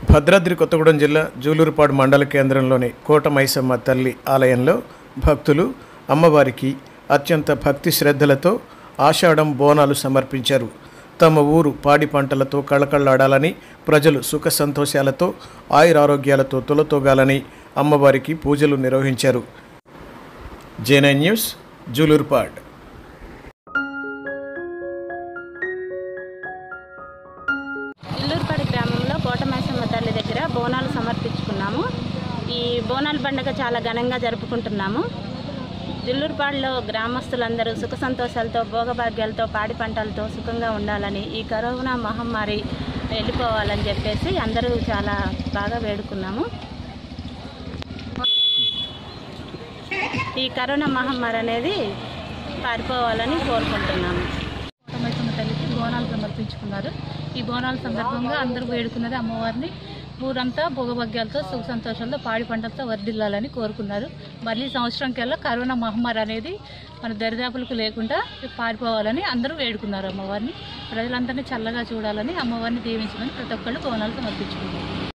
భద్రాద్రి కొత్తగూడెం జిల్లా జూలూరుపాడు మండల కేంద్రంలోని కోటమైసమ్మ తల్లి ఆలయంలో భక్తులు అమ్మవారికి అత్యంత భక్తి శ్రద్ధలతో ఆషాఢం బోనాలు సమర్పించారు తమ ఊరు పాడి పంటలతో కళకళలాడాలని ప్రజలు సుఖ సంతోషాలతో ఆయురారోగ్యాలతో తులతోగాలని అమ్మవారికి పూజలు నిర్వహించారు జేనై న్యూస్ జూలూరుపాడ్ ఇల్లూరుపాడి గ్రామంలో కోటమైసమ్మ తల్లి దగ్గర బోనాలు సమర్పించుకున్నాము ఈ బోనాల పండుగ చాలా ఘనంగా జరుపుకుంటున్నాము జిల్లూరుపాడులో గ్రామస్తులందరూ సుఖ సంతోషాలతో భోగభాగ్యాలతో పాడి పంటలతో సుఖంగా ఉండాలని ఈ కరోనా మహమ్మారి వెళ్ళిపోవాలని చెప్పేసి అందరూ చాలా బాగా వేడుకున్నాము ఈ కరోనా మహమ్మారి అనేది పారిపోవాలని కోరుకుంటున్నాము కోటమైసమ్మ తల్లికి బోనాలు సమర్పించుకున్నారు ఈ బోనాల సందర్భంగా అందరూ వేడుకున్నది అమ్మవారిని ఊరంతా భోగభాగ్యాలతో సుఖ సంతోషాలతో పాడి పంటలతో వర్ధిల్లాలని కోరుకున్నారు మళ్ళీ సంవత్సరం కల్లా కరోనా మహమ్మారి అనేది మన దరిదాపులకు లేకుండా పారిపోవాలని అందరూ వేడుకున్నారు అమ్మవారిని ప్రజలందరినీ చల్లగా చూడాలని అమ్మవారిని దీవించమని ప్రతి ఒక్కళ్ళు బోనాలు సమర్పించుకున్నారు